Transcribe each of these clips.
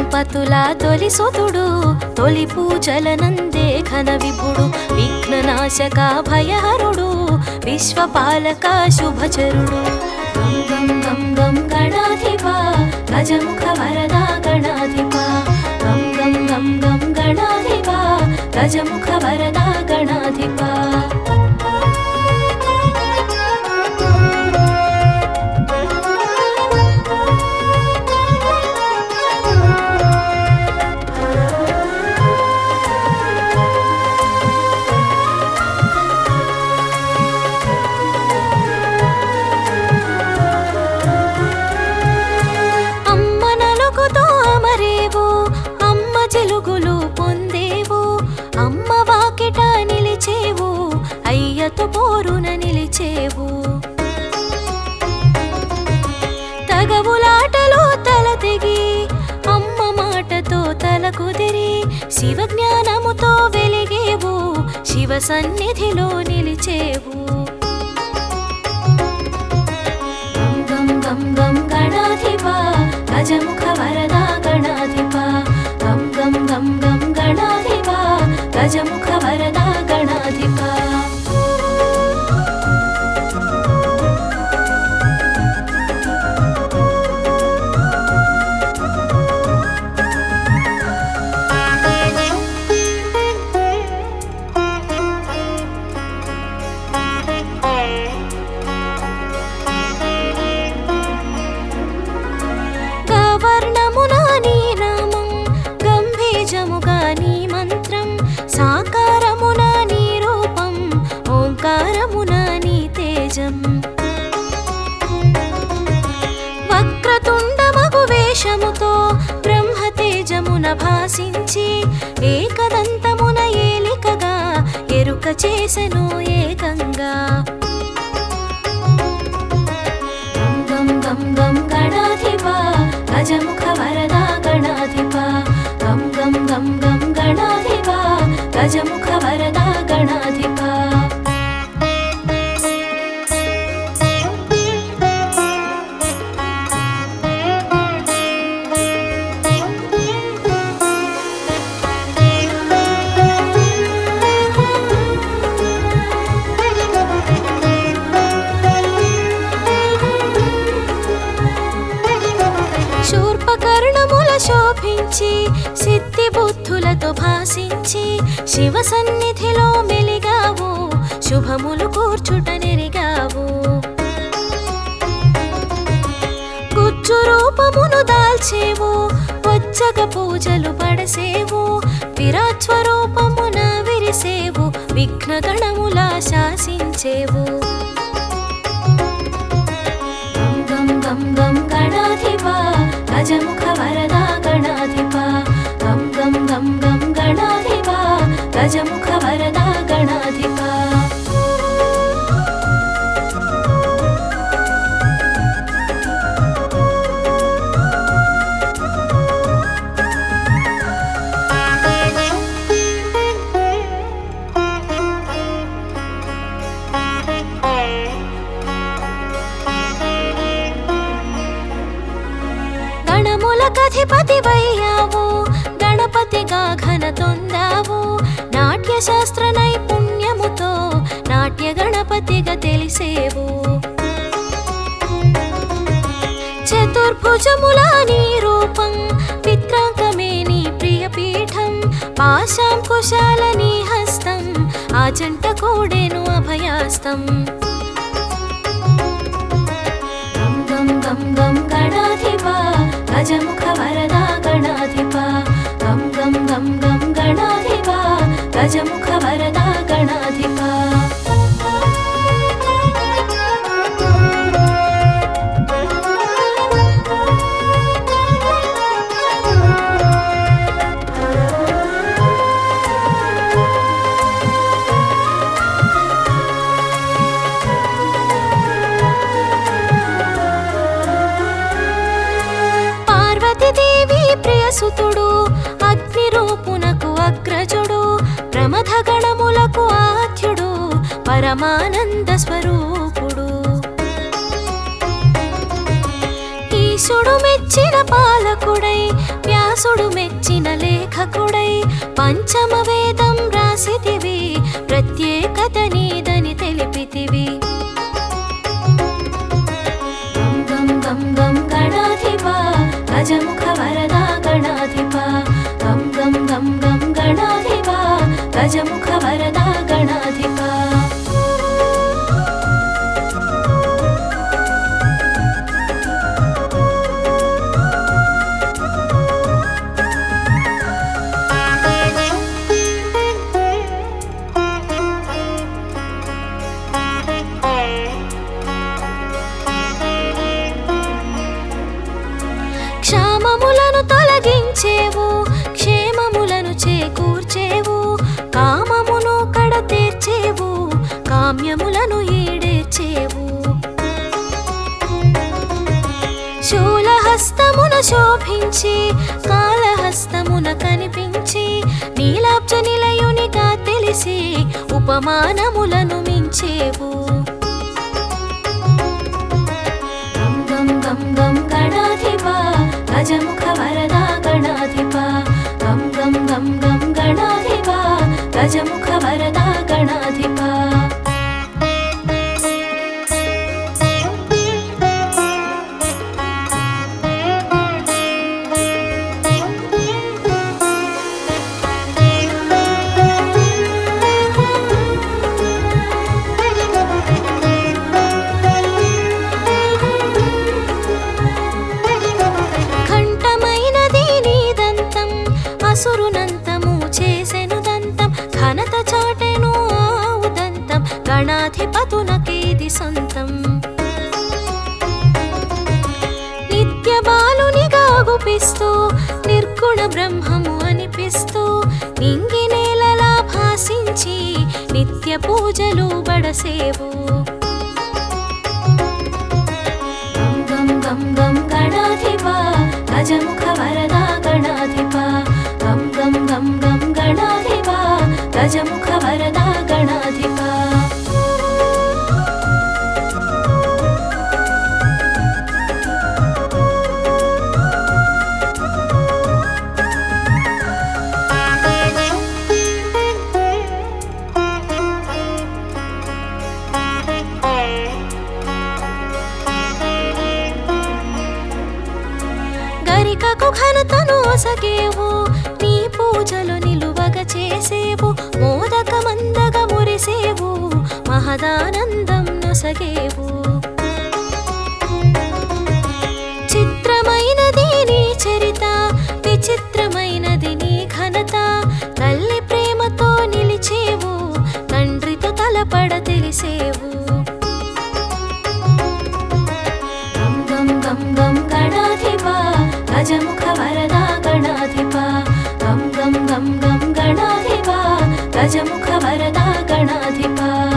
దంపతుల తొలి సుతుడు తొలి పూజలనందే ఘన విభుడు విఘ్ననాశక భయహరుడు విశ్వపాలక శుభచరుడు గం గం గం గం గణాధిప గజముఖ వరదా గణాధిప గం గం గం గం గణాధిప గజముఖ వరదా గణాధిప అమ్మ నలుగుతో అమరేవు అమ్మ చెలుగులు పొందేవు అమ్మ వాకిట నిలిచేవు అయ్యతో పోరున నిలిచేవు తగవులాటలో తల తెగి అమ్మ మాటతో తల కుదిరి శివ జ్ఞానముతో వెలిగేవు శివ సన్నిధిలో నిలిచేవు గం గం గం గం గణాధిప గజముఖ వరదా గణాధిప గం గం గం గం గణాధిప గజముఖ వరదా గణాధిప గవర్ణమున నీ నామం గంభీజముగా నీ మంత్రం సాకారమున నీ రూపం ఓంకారమున నీ తేజం వక్రతుండమగు వేషముతో బ్రహ్మ తేజమున భాసించి ఏకదంతమున ఏలికగా ఎరుక చేసెను ఏకంగా గం గం గం గం గణాధిప గజముఖ వరదా గణాధిప గం గం గం గం గణాధిప గజముఖ వరదా గణాధిప శూర్పకర్ణముల శోభించి సిద్ధి బుద్ధులతో భాసించి శివ సన్నిధిలో మెలిగావు శుభములు కూర్చుట నెరిగావు గుజ్జు రూపమును దాల్చేవు వచ్చగ పూజలు పడసేవు విరాట్ స్వరూపమున విరిసేవు విఘ్న గణములా శాసించేవు గం గం గం గం గణాధిప గజముఖ వరదా గణాధిప గం గం గం గం గణాధిప గజముఖ వరదా గణాధిప గణములకధిపతి వయ్యావు గణపతిగా ఘన తొందావు నాట్య శాస్త్ర నైపుణ్యముతో నాట్య గణపతిగా తెలిసేవు చతుర్భుజముల నీ రూపం విత్రాంకమే నీ ప్రియపీఠం పాశాం కుశాల నీ హస్తం ఆ జంట కోడేను అభయాస్తం గం గం గం గం గణాధిప గజముఖ వరదా గణాధిప గం గం గం గం గణాధిప గజముఖ వరదా గణాధిప పార్వతీదేవి ప్రియసుతుడు అగ్ని రూపునకు అగ్రజుడు ప్రమథ గణములకు ఆద్యుడు పరమానంద స్వరూపుడు ఈశ శిశుడు మెచ్చిన పాలకుడై వ్యాసుడు మెచ్చిన లేఖకుడై పంచమ వేదం రాసితివి ప్రత్యేకత నీదని తెలిపితివి గం గం గం గం గణాధిప గజముఖ వరదా గణాధిప గం గం గం గం గణాధిప గజముఖ వరదా గణాధిప క్షామములను తొలగించేవు క్షేమములను చేకూర్చేవు కామమును కడ తీర్చేవు కామ్యములను ఈడేర్చేవు శూలహస్తమున శోభించి కాళహస్తమున కనిపించి నీలాబ్జ నిలయునిగా తెలిసి ఉపమానములను మించేవు గం గం గం గం గణాధిప గజముఖ వరదా గణాధిప గం గం గం గం గణాధిప గజముఖ వరదా గణాధిప కంఠమైనది నీదంతం అసురునంతము చేసెను దంతం ఘనత చాటెను ఆవు దంతం గణాధిపతునకేది సొంతం నిత్య బాలునిగా గుపిస్తూ నిర్గుణ బ్రహ్మము అనిపిస్తూ నింగి నేలలా భాసించి నిత్య పూజలు బడసేవు గం గం గం గం గణాధిప గజముఖ వరదా గణాధిప గం గం గం గం గణాధిప గజముఖ వరదా గణాధిప గరికకు ఘనతను ఒసగేవు నీ పూజలు నిలువగ చేసేవు మోదక మందగ మురిసేవు మహదానందం నొసగేవు చిత్రమైనది నీ చరిత విచిత్రమైనది నీ ఘనత తల్లి ప్రేమతో నిలిచేవు తండ్రితో తలపడ తెలిసేవు గం గం గం గం గణాధిప గజముఖ వరదా గణాధిప గం గం గం గం గణాధిప గజముఖ వరదా గణాధిప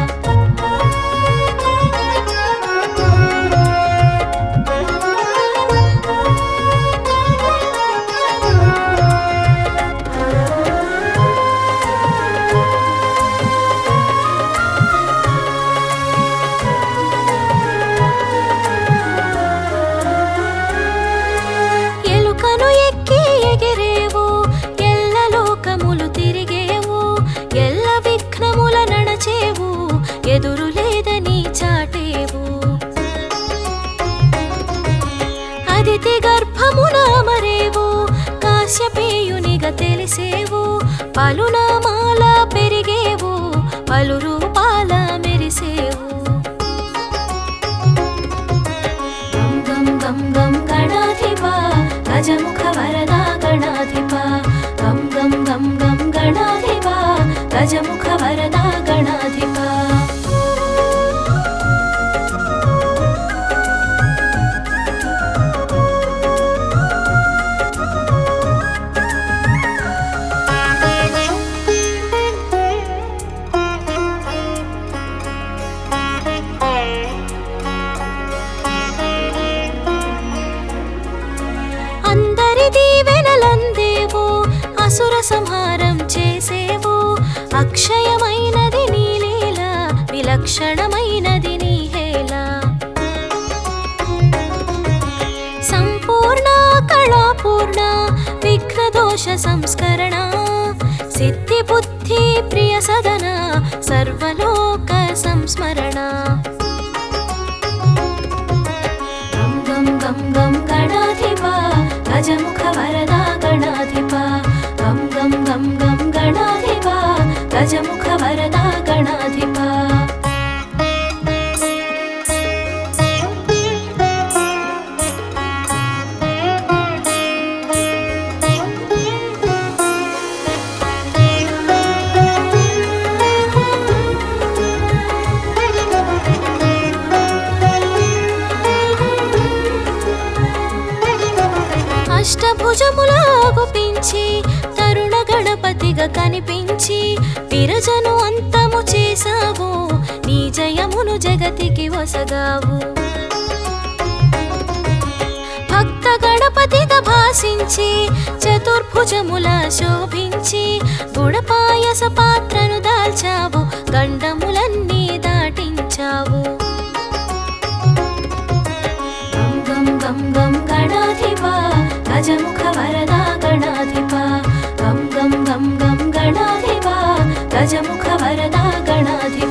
ఎలుకను ఎక్కి ఎగిరేవు ఎల్ల లోకములు తిరిగేవు ఎల్ల విఘ్నముల నడచేవు ఎదురు లేదని చాటేవు అదితి గర్భమున మరేవు కాశ్యపేయునిగా తెలిసేవు పలునామాల పెరిగేవు పలు రూపాల మెరిసేవు గం గం గం గం గణాధిప గజముఖ వరదా గణాధిప గం గం గం గం గణాధిప గజముఖ వరదా గణాధిప అందరి దీవెనలందేవు అసుర సంహారం చేసేవు అక్షయమైనది నీ లీల విలక్షణమైనది నీ హేళ సంప దోష సంస్కరణ సిద్ధి బుద్ధి ప్రియ సదన సర్వలోక సంస్మరణ గం గం గం గం గణాధిప గజముఖ వరదా గణాధిప గం గం గం గం గణాధిప గజముఖ వరదా గణాధిప అష్టభుజములా గుపించి తరుణ గణపతిగా కనిపించి విరజను అంతము చేసావు నీ జయమును జగతికి వసగావు భక్త గణపతిగా భాసించి చతుర్భుజముల శోభించి గుణపాయస పాత్రను దాల్చావు గండములన్నీ దాటించావు గం గం గం గం గణాధిప గజముఖ వరదా గణాధిప గం గం గం గం గణాధిప గజముఖ వరదా గణాధిప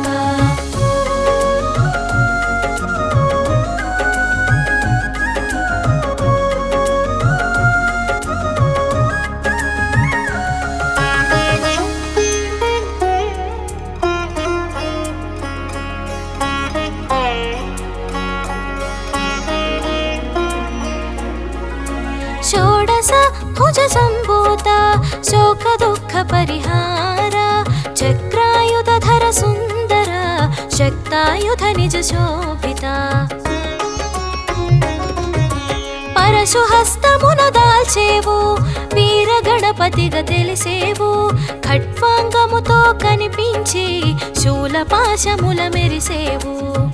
షోడశ భుజ సంభూత శోక దుఃఖ పరిహార చక్రాయుధర సుందర శక్తాయుధ నిజ శోభిత పరశు హస్తమున దాల్చేవు వీర గణపతిగా తెలిసేవు ఖట్వాంగముతో కనిపించి శూల పాశముల మెరిసేవు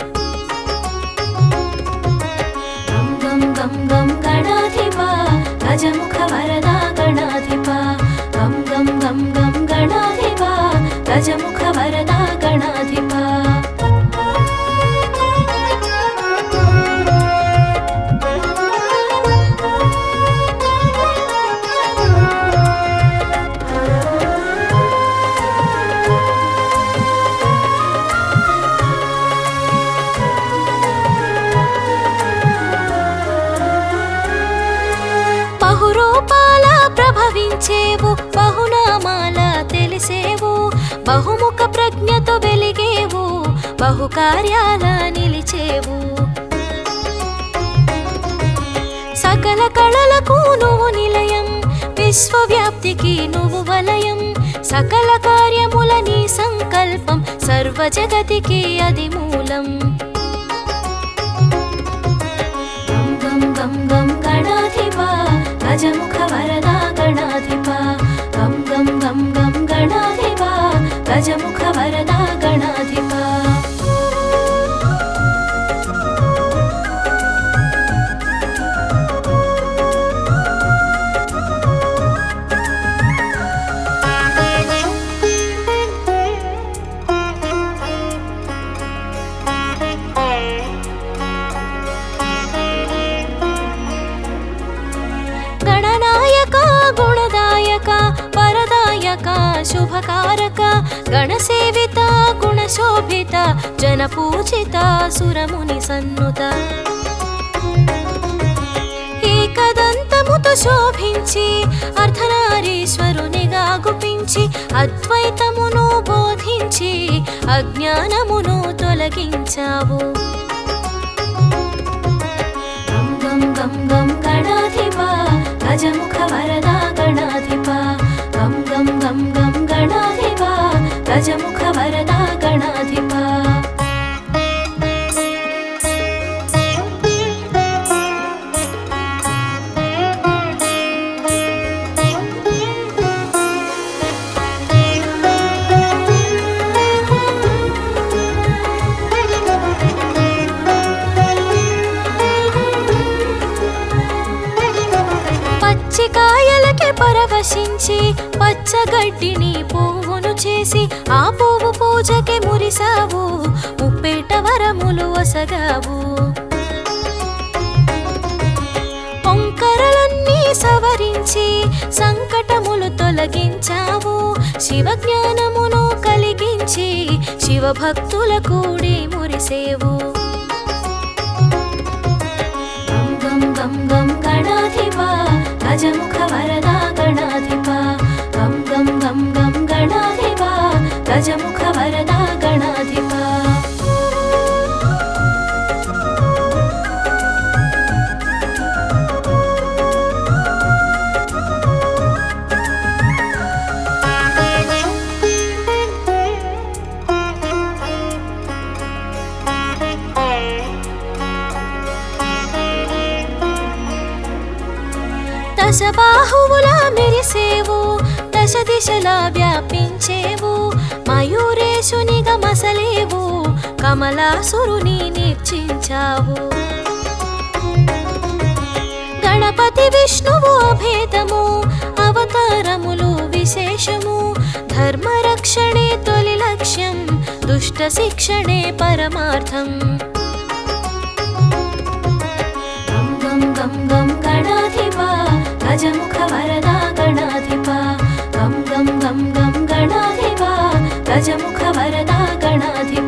గం గం గం గం గణాధిప గజముఖ వరదా గణాధిప గం గం గం గం గణాధిప గజముఖ వరదా గణాధిప బహురూపాల ప్రభవించేవు బహునామాల తెలిసేవు బహుముఖ ప్రజ్ఞతో వెలిగేవు బహుకార్యాల నిలిచేవు సకల కళలకు నువ్వు నిలయం విశ్వవ్యాప్తికి నువ్వు వలయం సకల కార్యముల నీ సంకల్పం సర్వ జగతికి అది మూలం గం గం గం గం గణాధిప గజముఖ వరదా గణాధిప గం గం గం గం గణాధిప గజముఖ వరదా గణాధిప గణనాయక గుణదాయక వరదాయక శుభకారక గణసేవిత గుణశోభిత జనపూజిత సురముని సన్నుత ఏకదంతముతో శోభించి అర్ధనారీశ్వరునిగా గుపించి అద్వైతమును బోధించి అజ్ఞానమును తొలగించావు గం గం గం గం గణాధిప గజముఖ వరదా గణాధిప గం గం గం గం గణాధిప గజముఖ వరదా గణాధిప పచ్చికాయలకి పరవశించి పచ్చగడ్డిని పువ్వును చేసి ఆ పువ్వు పూజకి మురిసావు ముప్పేట వరములు ఒసగావు పొంకరలన్నీ సవరించి సంకటము తొలగించావు శివ జ్ఞానమును కలిగించి శివభక్తుల కూడి మురిసేవు గం గం గం గం గణాధిప గజముఖ వరదా గణాధిప గం గం గం గం గణాధిప గజముఖ వరదా గణాధిప దశ బాహువులా మెరిసేవు దశ దిశలా వ్యాపించేవు మయూరేశునిగా మసలేవు కమలాసురుని నిర్చించావు గణపతి విష్ణువు అభేదము అవతారములు విశేషము ధర్మరక్షణే తొలి లక్ష్యం దుష్ట శిక్షణే పరమార్థం గం గం గం గం గణాధిప గజముఖ వరదా గణాధిప గం గం గం గం గణాధిప గజముఖ వరదా గణాధిప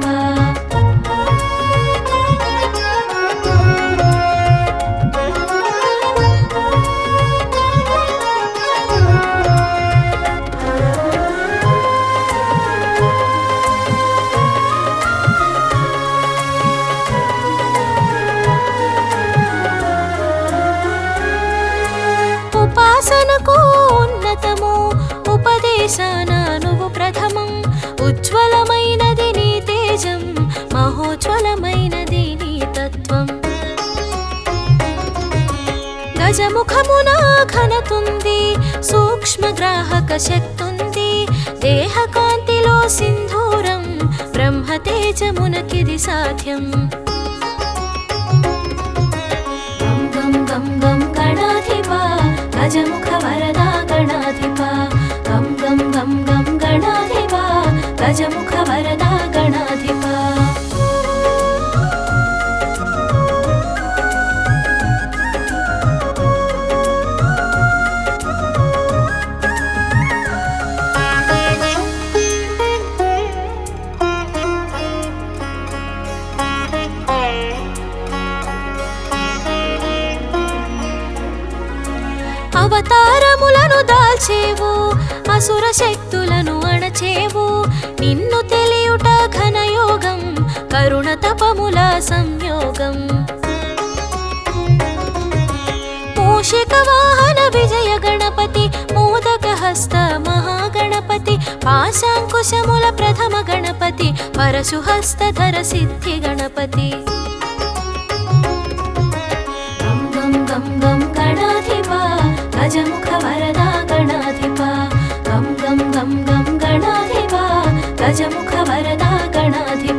ఉపాసనకు ఉన్నతము ఉపదేశాన నువ్వు ప్రథమం ఉజ్వలమైనది నీ తేజం మహోజ్వలమైనది నీ తత్వం గజముఖమున ఘనతుంది సూక్ష్మ గ్రాహక శక్తుంది దేహ కాంతిలో సింధూరం బ్రహ్మ తేజమునకిది సాధ్యం గం గం గం గం గణాధిప గజముఖ వరదా గణాధిప గం గం గం గం గణాధిప గజముఖ వరదా గణాధిప అవతారములను దాల్చేవు అసుర శక్తులను అణచేవు నిన్ను తెలియుట ఘనయోగం కరుణ తపముల సంయోగం మూషిక వాహన విజయ గణపతి మోదక హస్త మహాగణపతి పాశాంకుశముల ప్రథమ గణపతి పరశు హస్తధర సిద్ధి గణపతి గం గం గం గం గణాధిప గజముఖ వరదా గణాధిప గం గం గం గం గణాధిప గజముఖ వరదా గణాధిప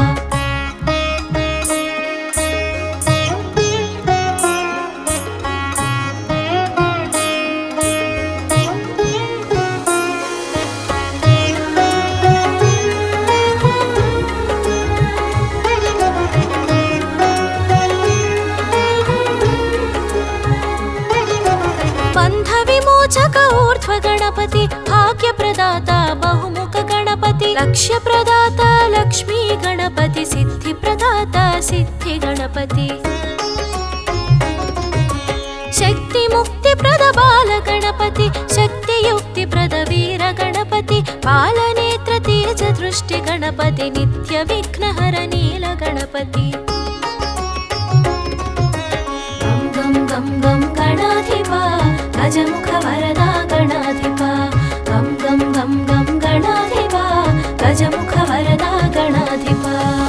బంధ విమోచక ఊర్ధ్వ గణపతి భాగ్య ప్రదాత బహుముఖ గణపతి లక్ష్య ప్రదాత లక్ష్మీ గణపతి సిద్ధి ప్రదాత సిద్ధి గణపతి శక్తి ముక్తి ప్రద బాల గణపతి శక్తి యుక్తి ప్రద వీర గణపతి బాలనేత్ర తేజ దృష్టి గణపతి నిత్య విఘ్నహర నీల గణపతి గం గం గం గం గణాధిప గజముఖ వరదా గణాధిప గం గం గం గం గణాధిప గజముఖ వరదా గణాధిప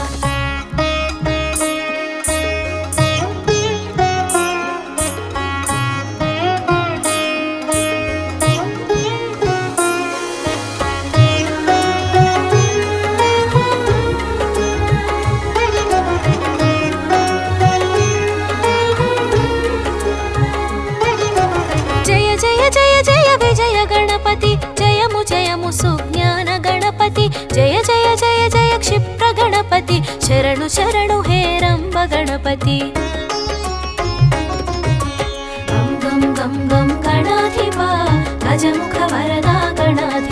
జయ జయ జయ జయ విజయ గణపతి జయము జయము సుజ్ఞాన గణపతి జయ జయ జయ జయ క్షిప్ర గణపతి శరణు శరణు హే రంబ గణపతి గం గం గం గం గణాధిప గజముఖ వరదా గణాధ